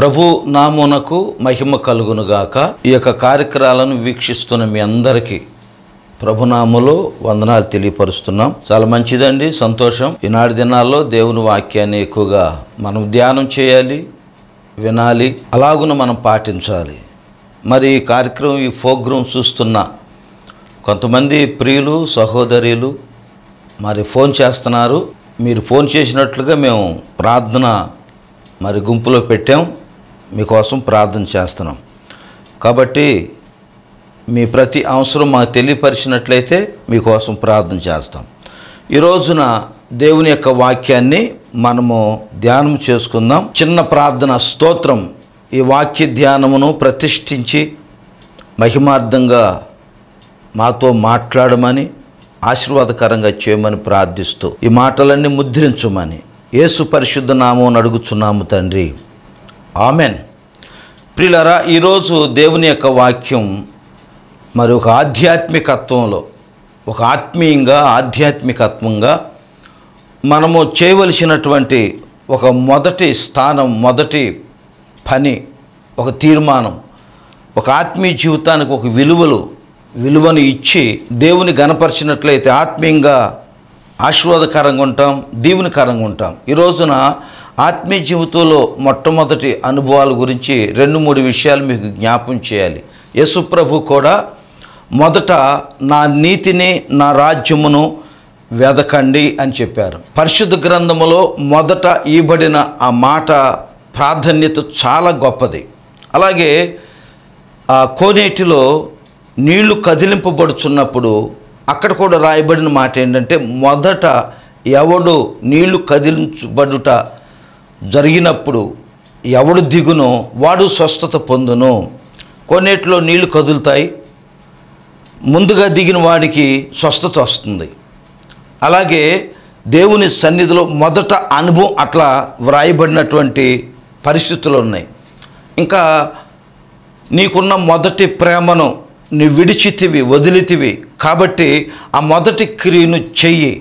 ప్రభు నామునకు మహిమ కలుగునుగాక ఈ యొక్క కార్యక్రమాలను వీక్షిస్తున్న మీ అందరికీ ప్రభునాములో వందనాలు తెలియపరుస్తున్నాం చాలా మంచిదండి సంతోషం ఈనాటి దినాల్లో దేవుని వాక్యాన్ని ఎక్కువగా మనం ధ్యానం చేయాలి వినాలి అలాగున మనం పాటించాలి మరి ఈ కార్యక్రమం ఈ ప్రోగ్రాం చూస్తున్న కొంతమంది ప్రియులు సహోదరులు మరి ఫోన్ చేస్తున్నారు మీరు ఫోన్ చేసినట్లుగా మేము ప్రార్థన మరి గుంపులో పెట్టాం మీకోసం ప్రార్థన చేస్తున్నాం కాబట్టి మీ ప్రతి అవసరం మాకు తెలియపరిచినట్లయితే మీకోసం ప్రార్థన చేస్తాం ఈ రోజున దేవుని యొక్క వాక్యాన్ని మనము ధ్యానం చేసుకుందాం చిన్న ప్రార్థన స్తోత్రం ఈ వాక్య ధ్యానమును ప్రతిష్ఠించి మహిమార్థంగా మాతో మాట్లాడమని ఆశీర్వాదకరంగా చేయమని ప్రార్థిస్తూ ఈ మాటలన్నీ ముద్రించమని యేసు పరిశుద్ధ నామం అడుగుచున్నాము తండ్రి ఆమెన్ ప్రియులరా ఈరోజు దేవుని యొక్క వాక్యం మరి ఒక ఆధ్యాత్మికత్వంలో ఒక ఆత్మీయంగా ఆధ్యాత్మికత్వంగా మనము చేయవలసినటువంటి ఒక మొదటి స్థానం మొదటి పని ఒక తీర్మానం ఒక ఆత్మీయ జీవితానికి ఒక విలువలు విలువను ఇచ్చి దేవుని గనపరిచినట్లయితే ఆత్మీయంగా ఆశీర్వాదకరంగా ఉంటాం దీవునికరంగా ఉంటాం ఈ రోజున ఆత్మీయ జీవితంలో మొట్టమొదటి అనుభవాల గురించి రెండు మూడు విషయాలు మీకు జ్ఞాపం చేయాలి యేసు ప్రభు కూడా మొదట నా నీతిని నా రాజ్యమును వెదకండి అని చెప్పారు పరిశుద్ధ గ్రంథములో మొదట ఈబడిన ఆ మాట ప్రాధాన్యత చాలా గొప్పది అలాగే ఆ కోనేటిలో నీళ్లు కదిలింపబడుచున్నప్పుడు అక్కడ కూడా రాయబడిన మాట ఏంటంటే మొదట ఎవడు నీళ్లు కదిలించబడుట జరిగినప్పుడు ఎవడు దిగునో వాడు స్వస్థత పొందును కోనేటిలో నీళ్లు కదులుతాయి ముందుగా దిగిన వాడికి స్వస్థత వస్తుంది అలాగే దేవుని సన్నిధిలో మొదట అనుభవం అట్లా వ్రాయబడినటువంటి పరిస్థితులు ఉన్నాయి ఇంకా నీకున్న మొదటి ప్రేమను నీ విడిచితివి వదిలితివి కాబట్టి ఆ మొదటి క్రియను చెయ్యి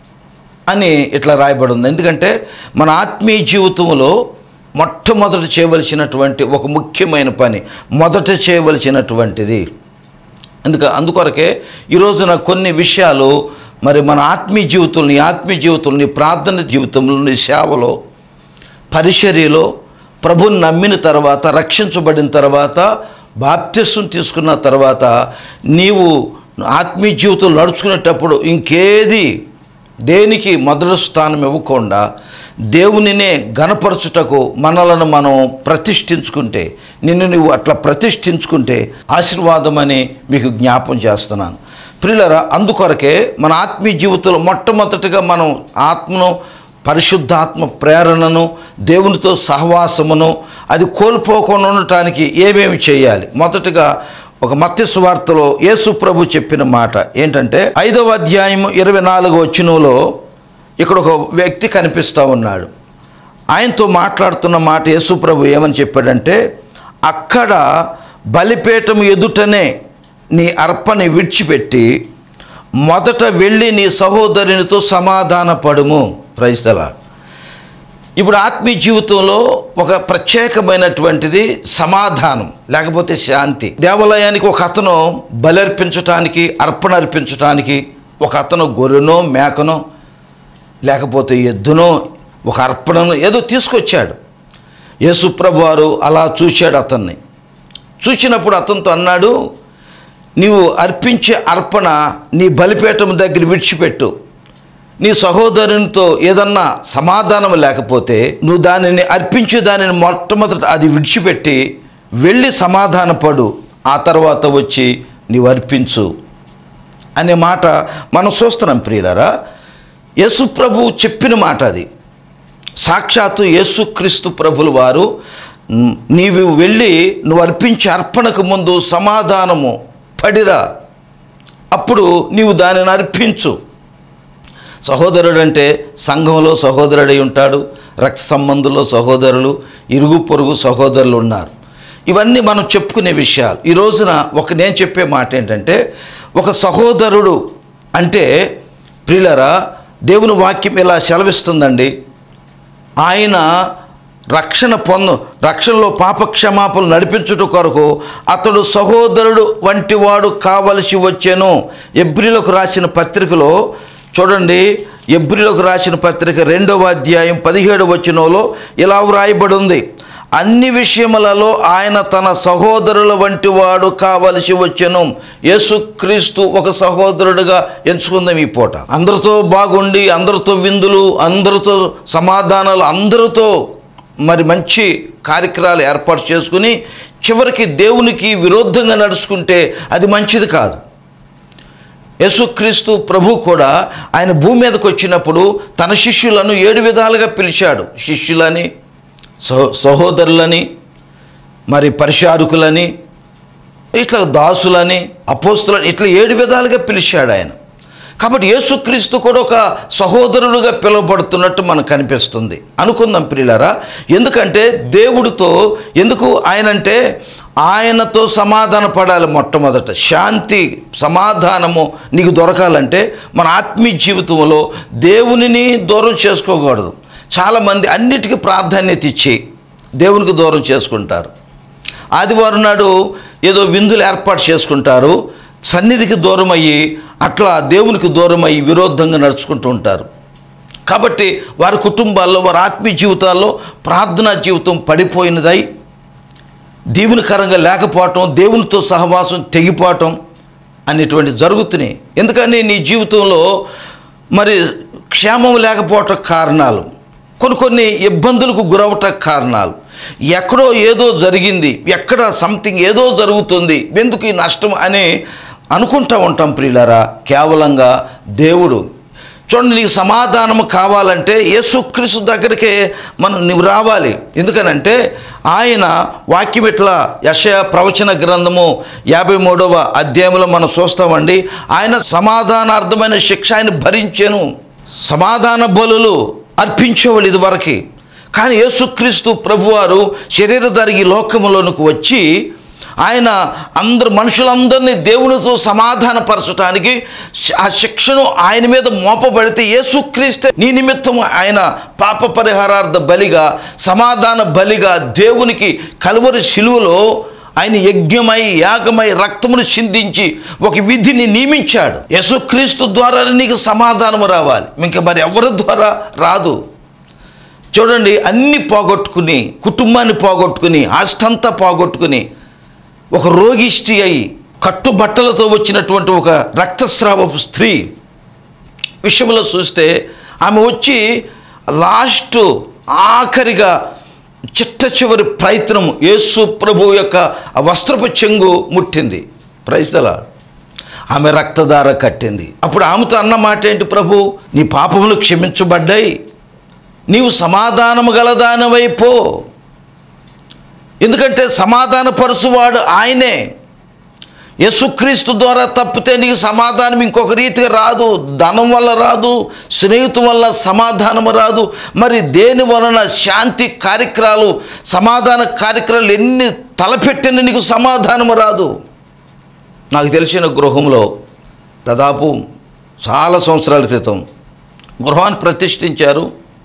అని ఇట్లా రాయబడి ఉంది ఎందుకంటే మన ఆత్మీయ జీవితంలో మొట్టమొదట చేయవలసినటువంటి ఒక ముఖ్యమైన పని మొదట చేయవలసినటువంటిది అందుక అందుకొరకే ఈ రోజున కొన్ని విషయాలు మరి మన ఆత్మీయ జీవితంలో నీ ఆత్మీయ జీవితంలో నీ ప్రార్థన జీవితంలో నీ సేవలో పరిచర్యలో ప్రభుని నమ్మిన తర్వాత రక్షించబడిన తర్వాత బాప్తిస్వం తీసుకున్న తర్వాత నీవు ఆత్మీయ జీవితం నడుచుకునేటప్పుడు ఇంకేది దేనికి మొదటి స్థానం ఇవ్వకుండా దేవునినే గనపరచుటకు మనలను మనం ప్రతిష్ఠించుకుంటే నిన్ను నువ్వు అట్లా ప్రతిష్ఠించుకుంటే ఆశీర్వాదం అని మీకు జ్ఞాపం చేస్తున్నాను ప్రియులరా అందుకొరకే మన ఆత్మీయ జీవితంలో మొట్టమొదటిగా మనం ఆత్మను పరిశుద్ధాత్మ ప్రేరణను దేవునితో సహవాసమును అది కోల్పోకుండా ఉండటానికి ఏమేమి చేయాలి మొదటగా ఒక మత్స్య సువార్తలో యేసు ప్రభు చెప్పిన మాట ఏంటంటే ఐదవ అధ్యాయము ఇరవై నాలుగు వచ్చినలో ఇక్కడ ఒక వ్యక్తి కనిపిస్తూ ఉన్నాడు ఆయనతో మాట్లాడుతున్న మాట యేసు ప్రభు ఏమని చెప్పాడంటే అక్కడ బలిపీఠం ఎదుటనే నీ అర్పని విడిచిపెట్టి మొదట వెళ్ళి నీ సహోదరునితో సమాధాన పడుము ప్రైస్తలా ఇప్పుడు ఆత్మీయ జీవితంలో ఒక ప్రత్యేకమైనటువంటిది సమాధానం లేకపోతే శాంతి దేవాలయానికి ఒక అతను బలర్పించటానికి అర్పణ అర్పించటానికి ఒక అతను గొర్రెనో మేకనో లేకపోతే ఎద్దునో ఒక అర్పణను ఏదో తీసుకొచ్చాడు యేసుప్రభు వారు అలా చూశాడు అతన్ని చూసినప్పుడు అతనితో అన్నాడు నీవు అర్పించే అర్పణ నీ బలిపీఠం దగ్గర విడిచిపెట్టు నీ సహోదరునితో ఏదన్నా సమాధానం లేకపోతే నువ్వు దానిని అర్పించే దానిని మొట్టమొదట అది విడిచిపెట్టి వెళ్ళి సమాధానపడు ఆ తర్వాత వచ్చి నీవు అర్పించు అనే మాట మనం చూస్తున్నాం ప్రియులరా యేసు ప్రభు చెప్పిన మాట అది సాక్షాత్తు యేసుక్రీస్తు ప్రభుల వారు "న్- నీవు వెళ్ళి నువ్వు అర్పించే అర్పణకు ముందు సమాధానము పడిరా అప్పుడు నీవు దానిని అర్పించు సహోదరుడు అంటే సంఘంలో సహోదరుడై ఉంటాడు రక్త సంబంధుల్లో సహోదరులు ఇరుగు పొరుగు సహోదరులు ఉన్నారు ఇవన్నీ మనం చెప్పుకునే విషయాలు ఈ రోజున ఒక నేను చెప్పే మాట ఏంటంటే ఒక సహోదరుడు అంటే ప్రియులరా దేవుని వాక్యం ఇలా సెలవిస్తుందండి ఆయన రక్షణ పొందు రక్షణలో పాపక్షమాపలు నడిపించుట కొరకు అతడు సహోదరుడు వంటి వాడు కావలసి వచ్చాను ఎబ్రిలకు రాసిన పత్రికలో చూడండి ఎబ్రిలకు రాసిన పత్రిక రెండవ అధ్యాయం పదిహేడు వచనంలో ఇలా వ్రాయబడి ఉంది అన్ని విషయములలో ఆయన తన సహోదరుల వంటి వాడు కావలసి వచ్చెను యేసుక్రీస్తు ఒక సహోదరుడుగా ఎంచుకుందాం ఈ పూట అందరితో బాగుండి అందరితో విందులు అందరితో సమాధానాలు అందరితో మరి మంచి కార్యక్రమాలు ఏర్పాటు చేసుకుని చివరికి దేవునికి విరుద్ధంగా నడుచుకుంటే అది మంచిది కాదు యేసుక్రీస్తు ప్రభు కూడా ఆయన భూమి మీదకి వచ్చినప్పుడు తన శిష్యులను ఏడు విధాలుగా పిలిచాడు శిష్యులని సహో సహోదరులని మరి పరిచారకులని ఇట్లా దాసులని అపోస్తులని ఇట్లా ఏడు విధాలుగా పిలిచాడు ఆయన కాబట్టి యేసుక్రీస్తు కూడా ఒక సహోదరుడుగా పిలువబడుతున్నట్టు మనకు కనిపిస్తుంది అనుకుందాం ప్రియులారా ఎందుకంటే దేవుడితో ఎందుకు ఆయన అంటే ఆయనతో సమాధాన పడాలి మొట్టమొదట శాంతి సమాధానము నీకు దొరకాలంటే మన ఆత్మీయ జీవితంలో దేవునిని దూరం చేసుకోకూడదు చాలామంది అన్నిటికీ ప్రాధాన్యత ఇచ్చి దేవునికి దూరం చేసుకుంటారు ఆదివారం నాడు ఏదో విందులు ఏర్పాటు చేసుకుంటారు సన్నిధికి దూరం అయ్యి అట్లా దేవునికి దూరం అయ్యి విరోధంగా నడుచుకుంటూ ఉంటారు కాబట్టి వారి కుటుంబాల్లో వారి ఆత్మీయ జీవితాల్లో ప్రార్థనా జీవితం పడిపోయినదై దీవునికరంగా లేకపోవటం దేవునితో సహవాసం తెగిపోవటం అనేటువంటి జరుగుతున్నాయి ఎందుకని నీ జీవితంలో మరి క్షేమం లేకపోవటం కారణాలు కొన్ని కొన్ని ఇబ్బందులకు గురవటం కారణాలు ఎక్కడో ఏదో జరిగింది ఎక్కడ సంథింగ్ ఏదో జరుగుతుంది ఎందుకు ఈ నష్టం అని అనుకుంటూ ఉంటాం ప్రియులరా కేవలంగా దేవుడు చూడండి నీకు సమాధానం కావాలంటే యేసుక్రీస్తు దగ్గరికే మనం నువ్వు రావాలి ఎందుకనంటే ఆయన వాక్యం ఇట్లా యశ ప్రవచన గ్రంథము యాభై మూడవ అధ్యాయంలో మనం చూస్తామండి ఆయన సమాధానార్థమైన శిక్ష ఆయన భరించాను సమాధాన బలులు అర్పించేవాళ్ళు ఇదివరకు కానీ యేసుక్రీస్తు ప్రభువారు శరీరధారి ఈ లోకములోనికి వచ్చి ఆయన అందరు మనుషులందరినీ దేవునితో సమాధానపరచడానికి ఆ శిక్షను ఆయన మీద మోపబడితే యేసుక్రీస్తే నీ నిమిత్తం ఆయన పాప పరిహారార్థ బలిగా సమాధాన బలిగా దేవునికి కలువరి శిలువలో ఆయన యజ్ఞమై యాగమై రక్తమును చిందించి ఒక విధిని నియమించాడు యేసుక్రీస్తు ద్వారా నీకు సమాధానం రావాలి ఇంకా మరి ఎవరి ద్వారా రాదు చూడండి అన్ని పోగొట్టుకుని కుటుంబాన్ని పోగొట్టుకుని ఆస్తంతా పోగొట్టుకుని ఒక రోగిష్టి అయి కట్టుబట్టలతో వచ్చినటువంటి ఒక రక్తస్రావపు స్త్రీ విషయంలో చూస్తే ఆమె వచ్చి లాస్ట్ ఆఖరిగా చిట్ట చివరి ప్రయత్నం యేసు ప్రభు యొక్క ఆ వస్త్రపు చెంగు ముట్టింది ప్రైజ్దలా ఆమె రక్తధార కట్టింది అప్పుడు ఆమెతో అన్న మాట ఏంటి ప్రభు నీ పాపములు క్షమించబడ్డాయి నీవు సమాధానము గలదానవైపో ఎందుకంటే సమాధాన పరుసువాడు ఆయనే యేసుక్రీస్తు ద్వారా తప్పితే నీకు సమాధానం ఇంకొక రీతిగా రాదు ధనం వల్ల రాదు స్నేహితు వల్ల సమాధానం రాదు మరి దేని వలన శాంతి కార్యక్రమాలు సమాధాన కార్యక్రమాలు ఎన్ని తలపెట్టిన నీకు సమాధానం రాదు నాకు తెలిసిన గృహంలో దాదాపు చాలా సంవత్సరాల క్రితం గృహాన్ని ప్రతిష్ఠించారు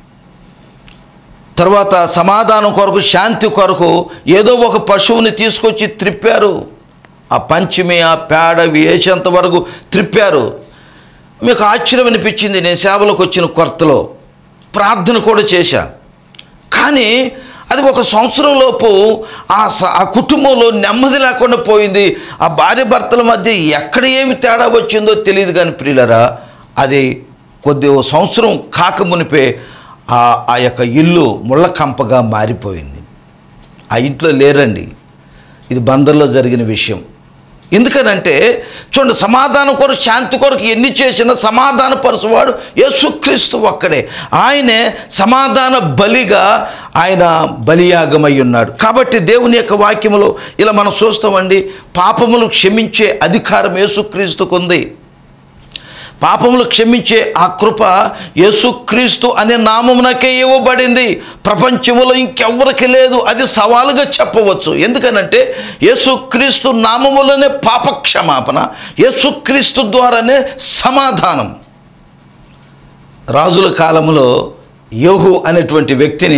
తర్వాత సమాధానం కొరకు శాంతి కొరకు ఏదో ఒక పశువుని తీసుకొచ్చి త్రిప్పారు ఆ పంచమి ఆ పేడ వేసేంత వరకు త్రిప్పారు మీకు ఆశ్చర్యం అనిపించింది నేను సేవలోకి వచ్చిన కొరతలో ప్రార్థన కూడా చేశా కానీ అది ఒక సంవత్సరం లోపు ఆ స- ఆ కుటుంబంలో నెమ్మది లేకుండా పోయింది ఆ భార్య భర్తల మధ్య ఎక్కడ ఏమి తేడా వచ్చిందో తెలియదు కానీ ప్రియులరా అది కొద్ది ఓ సంవత్సరం కాక మునిపే ఆ ఆ యొక్క ఇల్లు ముళ్ళ కంపగా మారిపోయింది ఆ ఇంట్లో లేరండి ఇది బందర్లో జరిగిన విషయం ఎందుకనంటే చూడండి సమాధానం కొరకు శాంతి కొరకు ఎన్ని చేసినా సమాధాన పరచువాడు యేసుక్రీస్తు ఒక్కడే ఆయనే సమాధాన బలిగా ఆయన బలియాగమై ఉన్నాడు కాబట్టి దేవుని యొక్క వాక్యములో ఇలా మనం చూస్తామండి పాపములు క్షమించే అధికారం యేసుక్రీస్తుకు ఉంది పాపములు క్షమించే ఆ కృప యేసుక్రీస్తు అనే నామమునకే ఇవ్వబడింది ప్రపంచములో ఇంకెవ్వరికి లేదు అది సవాలుగా చెప్పవచ్చు ఎందుకనంటే యేసుక్రీస్తు నామములోనే పాప క్షమాపణ యేసుక్రీస్తు ద్వారానే సమాధానం రాజుల కాలంలో యోహు అనేటువంటి వ్యక్తిని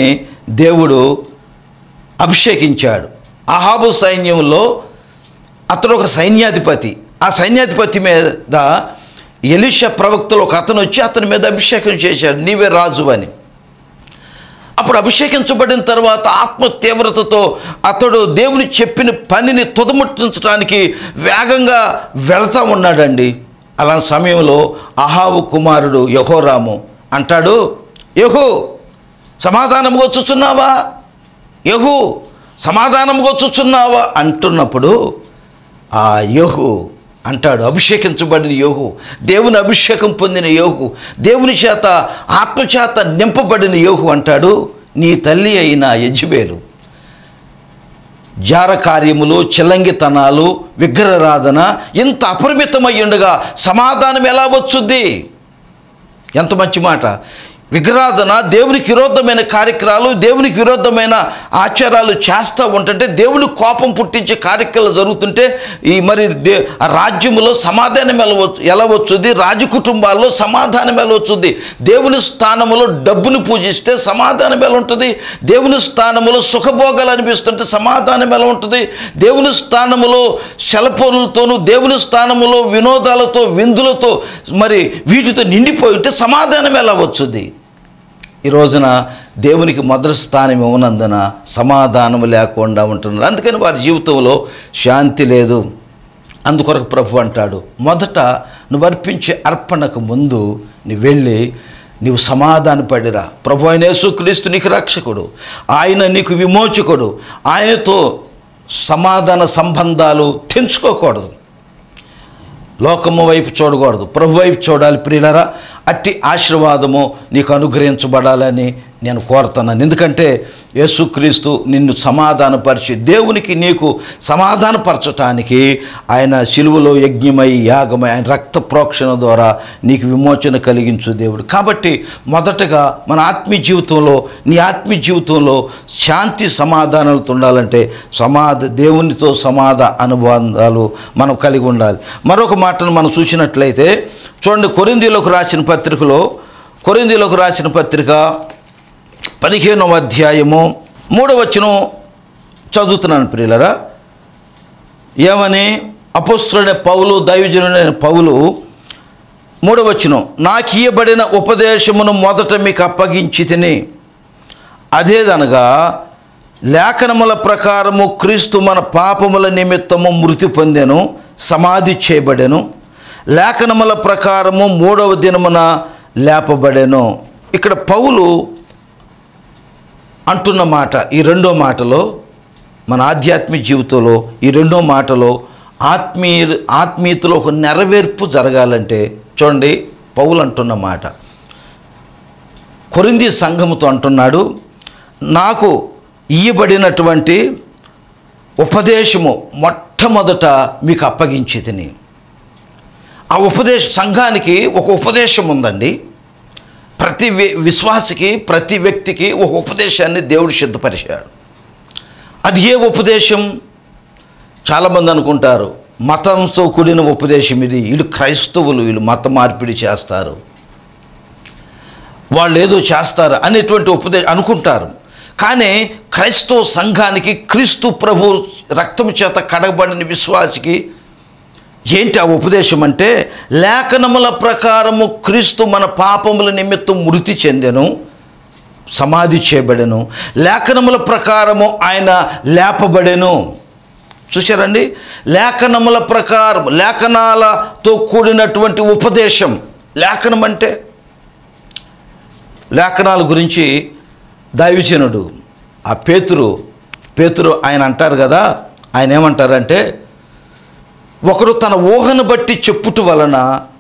దేవుడు అభిషేకించాడు అహాబు సైన్యంలో అతడు ఒక సైన్యాధిపతి ఆ సైన్యాధిపతి మీద ఎలిష ప్రవక్తలు ఒక అతను వచ్చి అతని మీద అభిషేకం చేశాడు నీవే రాజు అని అప్పుడు అభిషేకించబడిన తర్వాత ఆత్మ తీవ్రతతో అతడు దేవుని చెప్పిన పనిని తుదముట్టించడానికి వేగంగా వెళ్తా ఉన్నాడండి అలాంటి సమయంలో అహావు కుమారుడు యహోరాము అంటాడు యహో సమాధానంగా వచ్చుచున్నావా యహు సమాధానంగా వచ్చుచున్నావా అంటున్నప్పుడు ఆ యోహు అంటాడు అభిషేకించబడిన యోహు దేవుని అభిషేకం పొందిన యోహు దేవుని చేత ఆత్మచేత నింపబడిన యోహు అంటాడు నీ తల్లి అయిన యజ్బేలు జార కార్యములు చిల్లంగితనాలు విగ్రహారాధన ఇంత అపరిమితమై ఉండగా సమాధానం ఎలా వచ్చుద్ది ఎంత మంచి మాట విగ్రహాధన దేవునికి విరోధమైన కార్యక్రమాలు దేవునికి విరోధమైన ఆచారాలు చేస్తూ ఉంటుంటే దేవుని కోపం పుట్టించే కార్యక్రమాలు జరుగుతుంటే ఈ మరి దే ఆ రాజ్యములో సమాధానం ఎలా వచ్చు ఎలా వచ్చుద్ది రాజ కుటుంబాల్లో సమాధానం ఎలా వచ్చుద్ది దేవుని స్థానములో డబ్బును పూజిస్తే సమాధానం ఎలా ఉంటుంది దేవుని స్థానములో సుఖభోగాలు అనిపిస్తుంటే సమాధానం ఎలా ఉంటుంది దేవుని స్థానములో శలపొరులతోనూ దేవుని స్థానములో వినోదాలతో విందులతో మరి వీటితో నిండిపోయి ఉంటే సమాధానం ఎలా వచ్చుద్ది ఈ రోజున దేవునికి మొదటి స్థానం ఇవ్వనందున సమాధానం లేకుండా ఉంటున్నారు అందుకని వారి జీవితంలో శాంతి లేదు అందుకొరకు ప్రభు అంటాడు మొదట నువ్వు అర్పించే అర్పణకు ముందు నువ్వు వెళ్ళి నీవు సమాధాన పడిరా ప్రభు అయిన యేసుక్రీస్తు నీకు రక్షకుడు ఆయన నీకు విమోచకుడు ఆయనతో సమాధాన సంబంధాలు తెంచుకోకూడదు లోకము వైపు చూడకూడదు ప్రభు వైపు చూడాలి ప్రియులరా అట్టి ఆశీర్వాదము నీకు అనుగ్రహించబడాలని నేను కోరుతున్నాను ఎందుకంటే యేసుక్రీస్తు నిన్ను సమాధానపరిచి దేవునికి నీకు సమాధానపరచటానికి ఆయన శిలువలో యజ్ఞమై యాగమై ఆయన రక్త ప్రోక్షణ ద్వారా నీకు విమోచన కలిగించు దేవుడు కాబట్టి మొదటగా మన ఆత్మీయ జీవితంలో నీ ఆత్మీయ జీవితంలో శాంతి సమాధానాలతో ఉండాలంటే సమాధ దేవునితో సమాధ అనుబంధాలు మనం కలిగి ఉండాలి మరొక మాటను మనం చూసినట్లయితే చూడండి కొరిందీలోకి రాసిన పత్రికలో కొరిందీలోకి రాసిన పత్రిక పదిహేనవ అధ్యాయము మూడవ వచనం చదువుతున్నాను ప్రియులరా ఏమని అపోస్తుడైన పౌలు దైవజనుడైన పౌలు మూడవచనం నాకు ఇయ్యబడిన ఉపదేశమును మొదట మీకు అప్పగించి తిని అదేదనగా లేఖనముల ప్రకారము క్రీస్తు మన పాపముల నిమిత్తము మృతి పొందెను సమాధి చేయబడెను లేఖనముల ప్రకారము మూడవ దినమున లేపబడెను ఇక్కడ పౌలు అంటున్న మాట ఈ రెండో మాటలో మన ఆధ్యాత్మిక జీవితంలో ఈ రెండో మాటలో ఆత్మీయ ఆత్మీయతలో ఒక నెరవేర్పు జరగాలంటే చూడండి పౌలు అంటున్న మాట కొరింది సంఘముతో అంటున్నాడు నాకు ఇయ్యబడినటువంటి ఉపదేశము మొట్టమొదట మీకు అప్పగించి తిని ఆ ఉపదేశ సంఘానికి ఒక ఉపదేశం ఉందండి ప్రతి వి- విశ్వాసికి ప్రతి వ్యక్తికి ఒక ఉపదేశాన్ని దేవుడు సిద్ధపరిచాడు అది ఏ ఉపదేశం చాలామంది అనుకుంటారు మతంతో కూడిన ఉపదేశం ఇది వీళ్ళు క్రైస్తవులు వీళ్ళు మత మార్పిడి చేస్తారు వాళ్ళు ఏదో చేస్తారు అనేటువంటి ఉపదేశం అనుకుంటారు కానీ క్రైస్తవ సంఘానికి క్రీస్తు ప్రభు రక్తం చేత కడగబడిన విశ్వాసికి ఏంటి ఆ ఉపదేశం అంటే లేఖనముల ప్రకారము క్రీస్తు మన పాపముల నిమిత్తం మృతి చెందెను సమాధి చేయబడెను లేఖనముల ప్రకారము ఆయన లేపబడెను చూశారండి లేఖనముల ప్రకారం లేఖనాలతో కూడినటువంటి ఉపదేశం లేఖనం అంటే లేఖనాల గురించి దైవజనుడు ఆ పేతురు పేతురు ఆయన అంటారు కదా ఆయన ఏమంటారంటే ఒకడు తన ఊహను బట్టి చెప్పుట వలన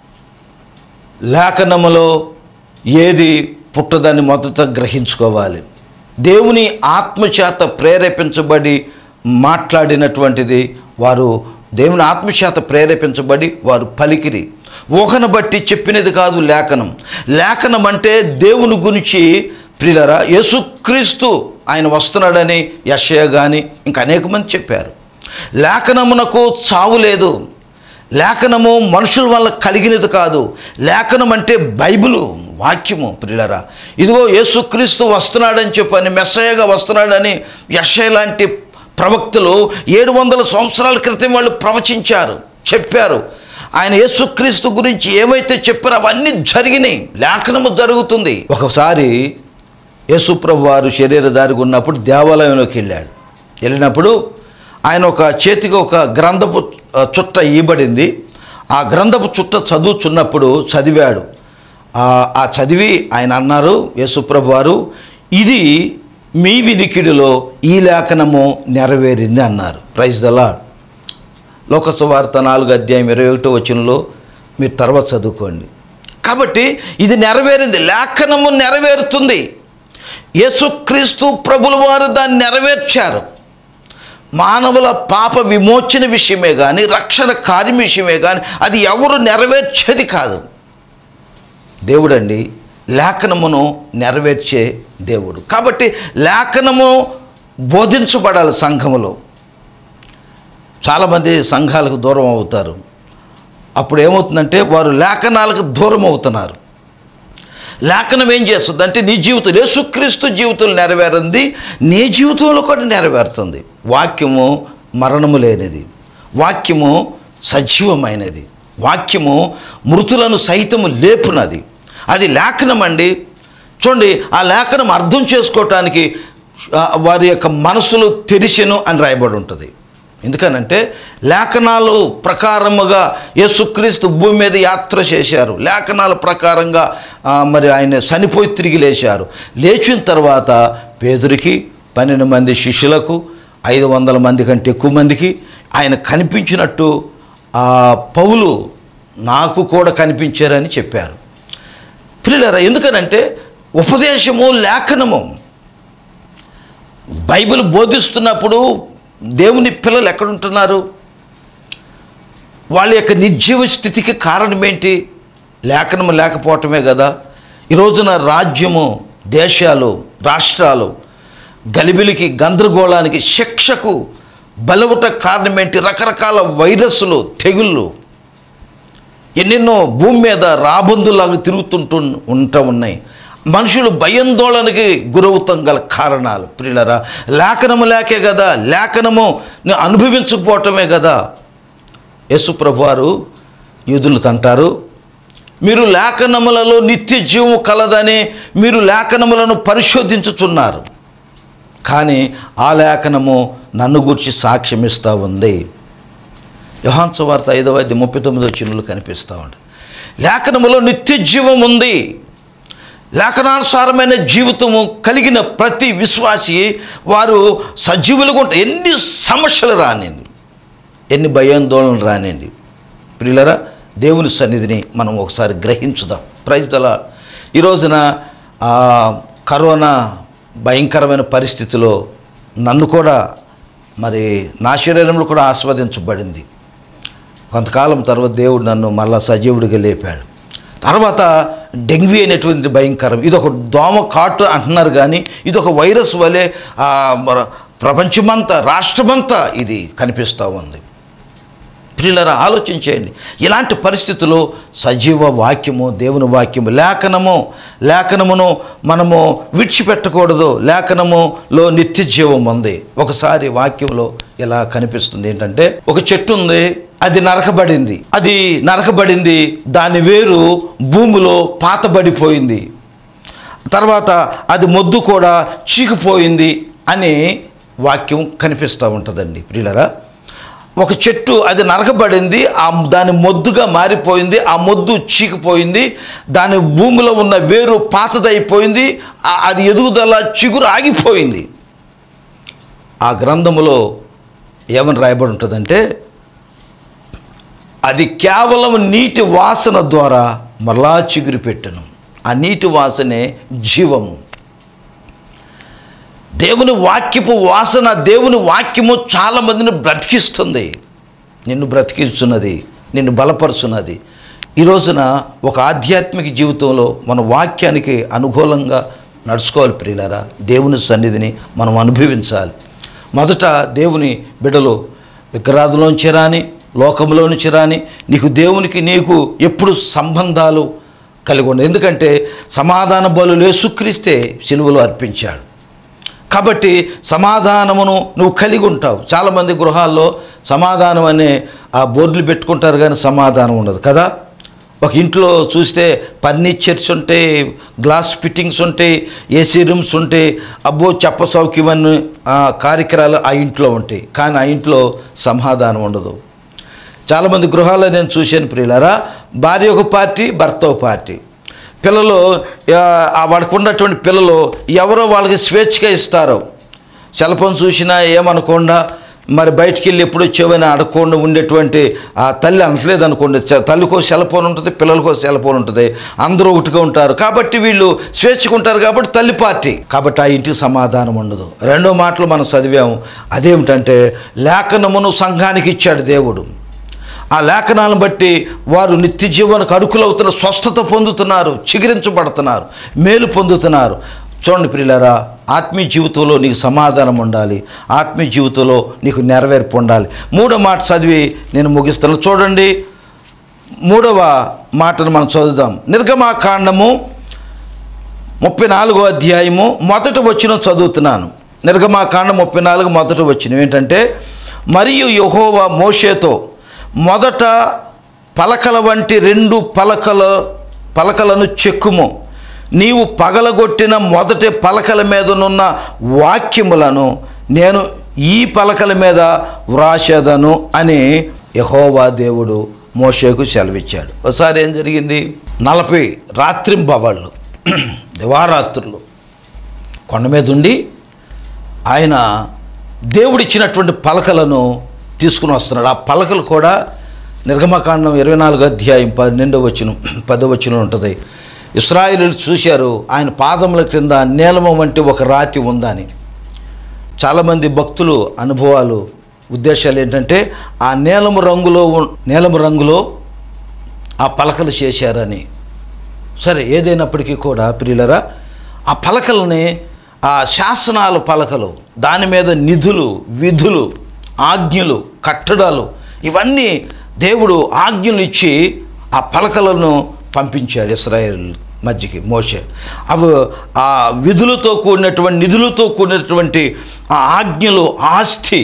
లేఖనములో ఏది పుట్టదని మొదట గ్రహించుకోవాలి దేవుని ఆత్మచేత ప్రేరేపించబడి మాట్లాడినటువంటిది వారు దేవుని ఆత్మచేత ప్రేరేపించబడి వారు పలికిరి ఊహను బట్టి చెప్పినది కాదు లేఖనం లేఖనం అంటే దేవుని గురించి ప్రియులరా యేసుక్రీస్తు ఆయన వస్తున్నాడని యశయ కానీ ఇంకా అనేక మంది చెప్పారు లేఖనమునకు చావు లేదు లేఖనము మనుషుల వల్ల కలిగినది కాదు లేఖనం అంటే బైబిలు వాక్యము ప్రియులరా ఇదిగో యేసుక్రీస్తు వస్తున్నాడని చెప్పని మెస్సయ్యగా వస్తున్నాడని యశయ లాంటి ప్రవక్తలు ఏడు వందల సంవత్సరాల క్రితం వాళ్ళు ప్రవచించారు చెప్పారు ఆయన యేసుక్రీస్తు గురించి ఏమైతే చెప్పారో అవన్నీ జరిగినాయి లేఖనము జరుగుతుంది ఒకసారి యేసుప్రభు వారు శరీరధారిగా ఉన్నప్పుడు దేవాలయంలోకి వెళ్ళాడు వెళ్ళినప్పుడు ఆయన ఒక చేతికి ఒక గ్రంథపు ఆ, చుట్ట ఇవ్వబడింది ఆ గ్రంథపు చుట్ట చదువుచున్నప్పుడు చదివాడు ఆ ఆ చదివి ఆయన అన్నారు యేసుప్రభు వారు ఇది మీ వినికిడిలో ఈ లేఖనము నెరవేరింది అన్నారు ప్రైజ్ దలా లోకసువార్త నాలుగు అధ్యాయం ఇరవై ఒకటో వచనంలో మీరు తర్వాత చదువుకోండి కాబట్టి ఇది నెరవేరింది లేఖనము నెరవేరుతుంది యేసుక్రీస్తు ప్రభుల వారు దాన్ని నెరవేర్చారు మానవుల పాప విమోచన విషయమే కానీ రక్షణ కార్యం విషయమే కానీ అది ఎవరు నెరవేర్చేది కాదు దేవుడండి లేఖనమును నెరవేర్చే దేవుడు కాబట్టి లేఖనము బోధించబడాలి సంఘములో చాలామంది సంఘాలకు దూరం అవుతారు అప్పుడు ఏమవుతుందంటే వారు లేఖనాలకు దూరం అవుతున్నారు లేఖనం ఏం చేస్తుంది అంటే నీ జీవితం యేసుక్రీస్తు జీవితం నెరవేరింది నీ జీవితంలో కూడా నెరవేరుతుంది వాక్యము మరణము లేనిది వాక్యము సజీవమైనది వాక్యము మృతులను సైతము లేపునది అది లేఖనం అండి చూడండి ఆ లేఖనం అర్థం చేసుకోవటానికి ఆ, వారి యొక్క మనసులు తెరిచెను అని రాయబడి ఉంటుంది ఎందుకనంటే లేఖనాలు ప్రకారముగా యేసుక్రీస్తు భూమి మీద యాత్ర చేశారు లేఖనాల ప్రకారంగా ఆ, మరి ఆయన చనిపోయి తిరిగి లేచారు లేచిన తర్వాత పేదరికి పన్నెండు మంది శిష్యులకు ఐదు వందల మంది కంటే ఎక్కువ మందికి ఆయన కనిపించినట్టు ఆ పౌలు నాకు కూడా కనిపించారని చెప్పారు పిల్లరా ఎందుకనంటే ఉపదేశము లేఖనము బైబిల్ బోధిస్తున్నప్పుడు దేవుని పిల్లలు ఎక్కడుంటున్నారు వాళ్ళ యొక్క నిర్జీవ స్థితికి కారణం ఏంటి లేఖనము లేకపోవటమే కదా ఈ రోజున రాజ్యము దేశాలు రాష్ట్రాలు గలిబిలికి గందరగోళానికి శిక్షకు బలవుట కారణం ఏంటి రకరకాల వైరస్లు తెగుళ్ళు ఎన్నెన్నో భూమి మీద రాబందులాగా తిరుగుతుంటూ ఉంటా ఉన్నాయి మనుషులు భయాందోళనకి గురవుతాం గల కారణాలు ప్రియులరా లేఖనము లేకే కదా లేఖనము అనుభవించకపోవటమే కదా యేసుప్రభు వారు యూదులు తంటారు మీరు లేఖనములలో నిత్య జీవము కలదని మీరు లేఖనములను పరిశోధించుచున్నారు కానీ ఆ లేఖనము నన్ను గురించి సాక్ష్యం ఇస్తూ ఉంది యోహాన్ సువార్త ఐదవ ఐదు ముప్పై తొమ్మిదో చిన్నులు కనిపిస్తూ ఉంది లేఖనములో నిత్య జీవం ఉంది లేఖనానుసారమైన జీవితము కలిగిన ప్రతి విశ్వాసి వారు సజీవులుగా ఉంటారు ఎన్ని సమస్యలు రానింది ఎన్ని భయాందోళనలు రానిండి ప్రియులరా దేవుని సన్నిధిని మనం ఒకసారి గ్రహించుదాం ప్రజల ఈ రోజున ఆ, కరోనా భయంకరమైన పరిస్థితిలో నన్ను కూడా మరి నా శరీరంలో కూడా ఆస్వాదించబడింది కొంతకాలం తర్వాత దేవుడు నన్ను మళ్ళా సజీవుడిగా లేపాడు తర్వాత డెంగ్యూ అనేటువంటి భయంకరం ఇది ఒక దోమ కాటు అంటున్నారు కానీ ఇది ఒక వైరస్ వలె ఆ, మన ప్రపంచమంతా రాష్ట్రమంతా ఇది కనిపిస్తూ ఉంది ప్రియులరా ఆలోచించేయండి ఇలాంటి పరిస్థితుల్లో సజీవ వాక్యము దేవుని వాక్యము లేఖనము లేఖనమును మనము విడిచిపెట్టకూడదు లేఖనములో నిత్య జీవం ఉంది ఒకసారి వాక్యంలో ఇలా కనిపిస్తుంది ఏంటంటే ఒక చెట్టు ఉంది అది నరకబడింది అది నరకబడింది దాని వేరు భూమిలో పాతబడిపోయింది తర్వాత అది మొద్దు కూడా చీకిపోయింది అని వాక్యం కనిపిస్తూ ఉంటుందండి ప్రియులరా ఒక చెట్టు అది నరకబడింది ఆ దాని మొద్దుగా మారిపోయింది ఆ మొద్దు చీకిపోయింది దాని భూమిలో ఉన్న వేరు పాతదైపోయింది ఆ- అది ఎదుగుదల చిగురు ఆగిపోయింది ఆ గ్రంథములో ఏమని రాయబడి ఉంటుందంటే అది కేవలం నీటి వాసన ద్వారా మరలా చిగురు పెట్టను ఆ నీటి వాసనే జీవము దేవుని వాక్యపు వాసన దేవుని వాక్యము చాలా మందిని బ్రతికిస్తుంది నిన్ను బ్రతికిస్తున్నది నిన్ను బలపరుచున్నది ఈ రోజున ఒక ఆధ్యాత్మిక జీవితంలో మన వాక్యానికి అనుకూలంగా నడుచుకోవాలి ప్రియులారా దేవుని సన్నిధిని మనం అనుభవించాలి మొదట దేవుని బిడలు విగ్రహాదులోంచి రాని లోకంలోంచి రాని నీకు దేవునికి నీకు ఎప్పుడు సంబంధాలు కలిగి ఉండదు ఎందుకంటే సమాధాన బలు యేసుక్రీస్తే సిలువలో అర్పించాడు కాబట్టి సమాధానమును నువ్వు కలిగి ఉంటావు చాలామంది గృహాల్లో సమాధానం అనే ఆ బోర్డులు పెట్టుకుంటారు కానీ సమాధానం ఉండదు కదా ఒక ఇంట్లో చూస్తే ఫర్నిచర్స్ ఉంటాయి గ్లాస్ ఫిట్టింగ్స్ ఉంటాయి ఏసీ రూమ్స్ ఉంటాయి అబ్బో చెప్ప సౌఖ్యం అన్ని ఆ, కార్యక్రమాలు ఆ ఇంట్లో ఉంటాయి కానీ ఆ ఇంట్లో సమాధానం ఉండదు చాలామంది గృహాల్లో నేను చూశాను ప్రియులారా భార్య ఒక పార్టీ భర్త ఒక పార్టీ పిల్లలు ఆ, ఆ వాడికి ఉన్నటువంటి పిల్లలు ఎవరో వాళ్ళకి స్వేచ్ఛగా ఇస్తారు సెల్ ఫోన్ చూసినా ఏమనకుండా మరి బయటికి వెళ్ళి ఎప్పుడు వచ్చేవని అడగకుండా ఉండేటువంటి ఆ తల్లి అనట్లేదు అనుకోండి చ- తల్లికో సెల్ ఫోన్ ఉంటుంది పిల్లలకో సెల్ ఫోన్ ఉంటుంది అందరూ ఒకటిగా ఉంటారు కాబట్టి వీళ్ళు స్వేచ్ఛగా ఉంటారు కాబట్టి తల్లి పార్టీ కాబట్టి ఆ ఇంటికి సమాధానం ఉండదు రెండో మాటలు మనం చదివాము అదేమిటంటే లేఖనమును సంఘానికి ఇచ్చాడు దేవుడు ఆ లేఖనాలను బట్టి వారు నిత్య జీవనకు అరుకులవుతున్న స్వస్థత పొందుతున్నారు చిగురించబడుతున్నారు మేలు పొందుతున్నారు చూడండి ప్రియులారా ఆత్మీయ జీవితంలో నీకు సమాధానం ఉండాలి ఆత్మీయ జీవితంలో నీకు నెరవేర్పు ఉండాలి మూడో మాట చదివి నేను ముగిస్తాను చూడండి మూడవ మాటను మనం చదువుదాం నిర్గమాకాండము ముప్పై నాలుగో అధ్యాయము మొదట వచ్చిన చదువుతున్నాను నిర్గమాకాండం ముప్పై నాలుగు మొదట వచ్చిన ఏంటంటే మరియు యెహోవా మోషేతో మొదట పలకల వంటి రెండు పలకల పలకలను చెక్కుము నీవు పగలగొట్టిన మొదటి పలకల మీదనున్న వాక్యములను నేను ఈ పలకల మీద వ్రాసేదను అని యహోవా దేవుడు మోషేకు సెలవిచ్చాడు ఒకసారి ఏం జరిగింది నలభై రాత్రింబవళ్ళు దివారాత్రులు కొండ మీద ఉండి ఆయన దేవుడిచ్చినటువంటి పలకలను తీసుకుని వస్తున్నాడు ఆ పలకలు కూడా నిర్గమకాండం ఇరవై నాలుగు అధ్యాయం పన్నెండవ వచ్చిన పదవ వచ్చిన ఉంటుంది ఇస్రాయిలు చూశారు ఆయన పాదముల క్రింద నీలము వంటి ఒక రాతి ఉందని చాలామంది భక్తులు అనుభవాలు ఉద్దేశాలు ఏంటంటే ఆ నీలము రంగులో ఉన్- నీలము రంగులో ఆ పలకలు చేశారని సరే ఏదైనప్పటికీ కూడా ప్రియులరా ఆ పలకలని ఆ శాసనాల పలకలు దాని మీద నిధులు విధులు ఆజ్ఞలు కట్టడాలు ఇవన్నీ దేవుడు ఆజ్ఞలు ఇచ్చి ఆ పలకలను పంపించాడు ఇస్రాయేల్ మధ్యకి మోసే అవి ఆ విధులతో కూడినటువంటి నిధులతో కూడినటువంటి ఆ ఆజ్ఞలు ఆస్తి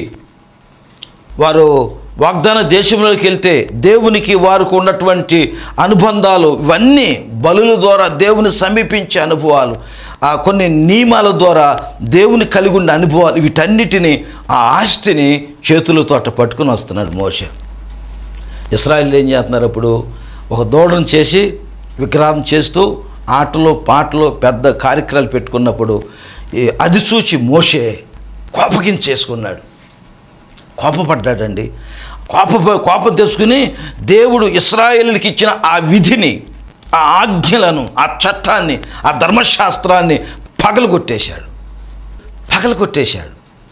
వారు వాగ్దాన దేశంలోకి వెళ్తే దేవునికి వారికి ఉన్నటువంటి అనుబంధాలు ఇవన్నీ బలుల ద్వారా దేవుని సమీపించే అనుభవాలు ఆ కొన్ని నియమాల ద్వారా దేవుని కలిగి ఉండే అనుభవాలు వీటన్నిటిని ఆ ఆస్తిని చేతులతో అట్ట పట్టుకుని వస్తున్నాడు మోషే ఇస్రాయిల్ ఏం చేస్తున్నారు అప్పుడు ఒక దూడను చేసి విగ్రహం చేస్తూ ఆటలు పాటలు పెద్ద కార్యక్రమాలు పెట్టుకున్నప్పుడు ఈ అది చూచి మోషే కోపగించేసుకున్నాడు కోపపడ్డాడండి కోప కోపం తెచ్చుకుని దేవుడు ఇస్రాయేలుకి ఇచ్చిన ఆ విధిని ఆ ఆజ్ఞలను ఆ చట్టాన్ని ఆ ధర్మశాస్త్రాన్ని పగలగొట్టేశాడు పగలగొట్టేశాడు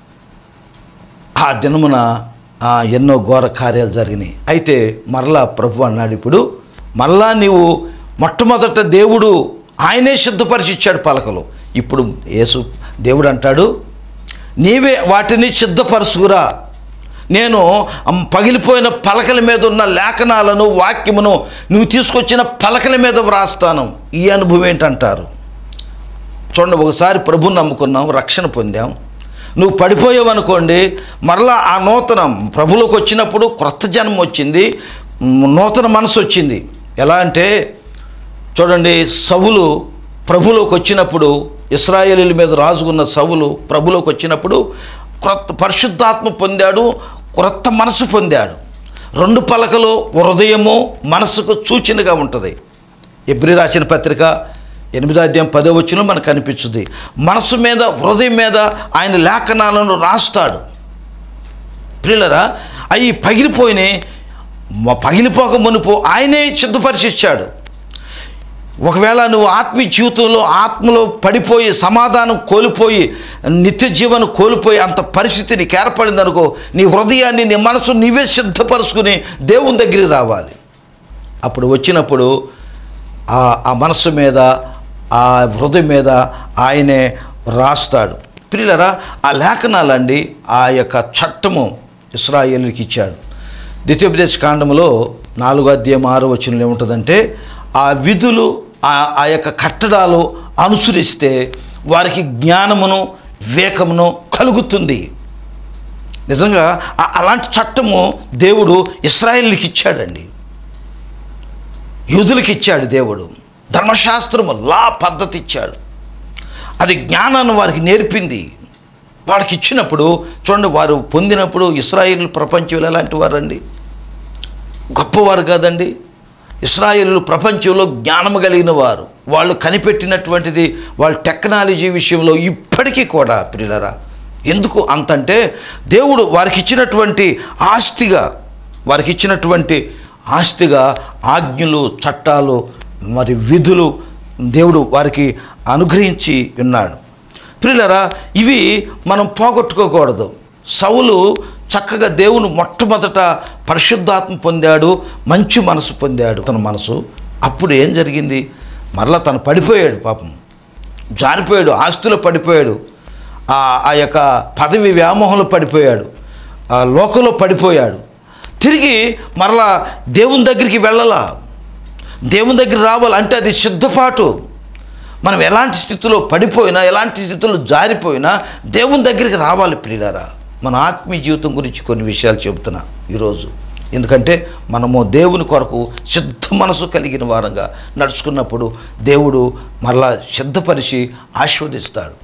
ఆ దినమున ఆ, ఎన్నో ఘోర కార్యాలు జరిగినాయి అయితే మరలా ప్రభు అన్నాడు ఇప్పుడు మరలా నీవు మొట్టమొదట దేవుడు ఆయనే సిద్ధపరిచి ఇచ్చాడు పలకలు ఇప్పుడు యేసు దేవుడు అంటాడు నీవే వాటిని సిద్ధపరచుకురా నేను అమ్, పగిలిపోయిన పలకల మీద ఉన్న లేఖనాలను వాక్యమును నువ్వు తీసుకొచ్చిన పలకల మీద వ్రాస్తాను ఈ అనుభవం ఏంటంటారు చూడండి ఒకసారి ప్రభుని నమ్ముకున్నాం రక్షణ పొందాం నువ్వు పడిపోయావు అనుకోండి మరలా ఆ నూతన ప్రభులోకి వచ్చినప్పుడు క్రొత్త జన్మ వచ్చింది మ్, నూతన మనసు వచ్చింది ఎలా అంటే చూడండి సవులు ప్రభులోకి వచ్చినప్పుడు ఇస్రాయేలీల మీద రాజుకున్న సవులు ప్రభులోకి వచ్చినప్పుడు క్రొత్త పరిశుద్ధాత్మ పొందాడు క్రొత్త మనసు పొందాడు రెండు పలకలు హృదయము మనసుకు సూచనగా ఉంటుంది ఎబ్రి రాసిన పత్రిక ఎనిమిదో అధ్యాయం పదో వచ్చిన మనకు కనిపించుద్ది మనసు మీద హృదయం మీద ఆయన లేఖనాలను రాస్తాడు ప్రియులరా అవి పగిలిపోయినాయి మ- పగిలిపోక మునుపు ఆయనే సిద్ధపరిచి ఇచ్చాడు ఒకవేళ నువ్వు ఆత్మీయ జీవితంలో ఆత్మలో పడిపోయి సమాధానం కోల్పోయి నిత్య జీవనం కోల్పోయి అంత పరిస్థితి నీకు ఏర్పడింది అనుకో నీ హృదయాన్ని నీ మనసు నీవే సిద్ధపరుచుకుని దేవుని దగ్గరికి రావాలి అప్పుడు వచ్చినప్పుడు ఆ ఆ మనసు మీద ఆ హృదయం మీద ఆయనే రాస్తాడు పిల్లరా ఆ లేఖనాలండి ఆ యొక్క చట్టము ఇస్రాయేలుకి ఇచ్చాడు ద్వితీయోపదేశ కాండములో నాలుగో అధ్యాయం ఆరో వచనంలో ఏముంటుందంటే ఆ విధులు ఆ ఆ యొక్క కట్టడాలు అనుసరిస్తే వారికి జ్ఞానమును వివేకమును కలుగుతుంది నిజంగా ఆ- అలాంటి చట్టము దేవుడు ఇస్రాయేల్కి ఇచ్చాడండి యూదులకి ఇచ్చాడు దేవుడు ధర్మశాస్త్రము లా పద్ధతి ఇచ్చాడు అది జ్ఞానాన్ని వారికి నేర్పింది వాళ్ళకి ఇచ్చినప్పుడు చూడండి వారు పొందినప్పుడు ఇస్రాయిల్ ప్రపంచంలో ఎలాంటి వారండి గొప్పవారు కాదండి ఇస్రాయిలు ప్రపంచంలో జ్ఞానము కలిగిన వారు వాళ్ళు కనిపెట్టినటువంటిది వాళ్ళ టెక్నాలజీ విషయంలో ఇప్పటికీ కూడా పిల్లరా ఎందుకు అంతంటే దేవుడు వారికి ఇచ్చినటువంటి ఆస్తిగా వారికి ఇచ్చినటువంటి ఆస్తిగా ఆజ్ఞలు చట్టాలు మరి విధులు దేవుడు వారికి అనుగ్రహించి ఉన్నాడు ప్రియులరా ఇవి మనం పోగొట్టుకోకూడదు సౌలు చక్కగా దేవుని మొట్టమొదట పరిశుద్ధాత్మ పొందాడు మంచి మనసు పొందాడు తన మనసు అప్పుడు ఏం జరిగింది మరలా తను పడిపోయాడు పాపం జారిపోయాడు ఆస్తులు పడిపోయాడు ఆ ఆ యొక్క పదవి వ్యామోహంలో పడిపోయాడు ఆ లోకంలో పడిపోయాడు తిరిగి మరలా దేవుని దగ్గరికి వెళ్ళాలా దేవుని దగ్గర రావాలంటే అది సిద్ధపాటు మనం ఎలాంటి స్థితిలో పడిపోయినా ఎలాంటి స్థితిలో జారిపోయినా దేవుని దగ్గరికి రావాలి ప్రియులారా మన ఆత్మీయ జీవితం గురించి కొన్ని విషయాలు చెబుతున్నా ఈరోజు ఎందుకంటే మనము దేవుని కొరకు సిద్ధ మనసు కలిగిన వారంగా నడుచుకున్నప్పుడు దేవుడు మరలా సిద్ధపరిచి ఆశీర్వదిస్తాడు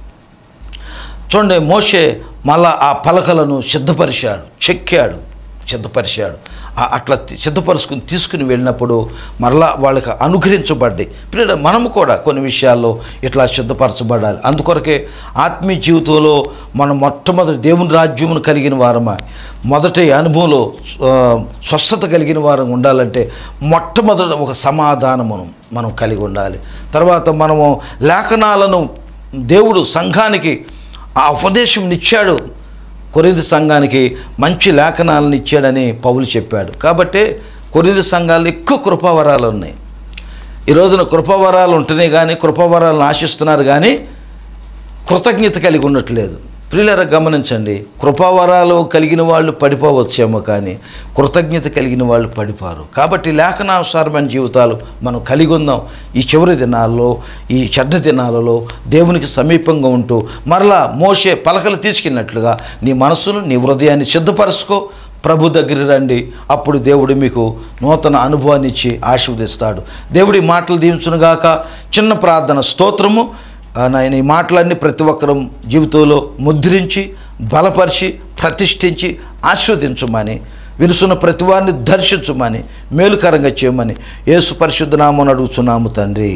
చూడండి మోషే మళ్ళా ఆ పలకలను సిద్ధపరిచాడు చెక్కాడు సిద్ధపరిచాడు ఆ- అట్లా తి- సిద్ధపరుచుకుని తీసుకుని వెళ్ళినప్పుడు మరలా వాళ్ళకి అనుగ్రహించబడ్డాయి ఇప్పుడు మనము కూడా కొన్ని విషయాల్లో ఇట్లా సిద్ధపరచబడాలి అందుకొరకే ఆత్మీయ జీవితంలో మనం మొట్టమొదటి దేవుని రాజ్యమును కలిగిన వారమా మొదటి అనుభవంలో ఆ, స్వస్థత కలిగిన వారం ఉండాలంటే మొట్టమొదట ఒక సమాధానమును మనం కలిగి ఉండాలి తర్వాత మనము లేఖనాలను దేవుడు సంఘానికి ఆ ఉపదేశం ఇచ్చాడు కొరింది సంఘానికి మంచి లేఖనాలను ఇచ్చాడని పౌలు చెప్పాడు కాబట్టి కొరింది సంఘాల్లో ఎక్కువ కృపావరాలు ఉన్నాయి ఈ రోజున కృపావరాలు ఉంటేనే కానీ కృపావరాలను ఆశిస్తున్నారు కానీ కృతజ్ఞత కలిగి ఉండట్లేదు ప్రియులరా గమనించండి కృపావరాలు కలిగిన వాళ్ళు పడిపోవచ్చేమో కానీ కృతజ్ఞత కలిగిన వాళ్ళు పడిపోరు కాబట్టి లేఖనానుసారమైన జీవితాలు మనం కలిగి ఉందాం ఈ చివరి దినాల్లో ఈ చెడ్డ దినాలలో దేవునికి సమీపంగా ఉంటూ మరలా మోసే పలకలు తీసుకెళ్ళినట్లుగా నీ మనసును నీ హృదయాన్ని సిద్ధపరచుకో ప్రభు దగ్గర రండి అప్పుడు దేవుడు మీకు నూతన అనుభవాన్ని ఇచ్చి ఆశీర్వదిస్తాడు దేవుడి మాటలు దీవించునుగాక చిన్న ప్రార్థన స్తోత్రము ఆ, నాయన ఈ మాటలన్నీ ప్రతి ఒక్కరూ జీవితంలో ముద్రించి బలపరిచి ప్రతిష్ఠించి ఆస్వాదించమని వినుసున్న ప్రతి వారిని దర్శించమని మేలుకరంగా చేయమని యేసు పరిశుద్ధ నామని అడుగుచున్నాము తండ్రి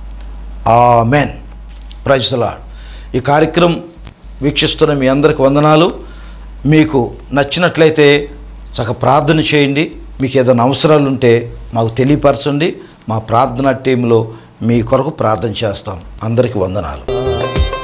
ఆమెన్ ప్రజలా ఈ కార్యక్రమం వీక్షిస్తున్న మీ అందరికి వందనాలు మీకు నచ్చినట్లయితే చక్క ప్రార్థన చేయండి మీకు ఏదైనా అవసరాలు ఉంటే మాకు తెలియపరచండి మా ప్రార్థన టీంలో మీ కొరకు ప్రార్థన చేస్తాం అందరికీ వందనాలు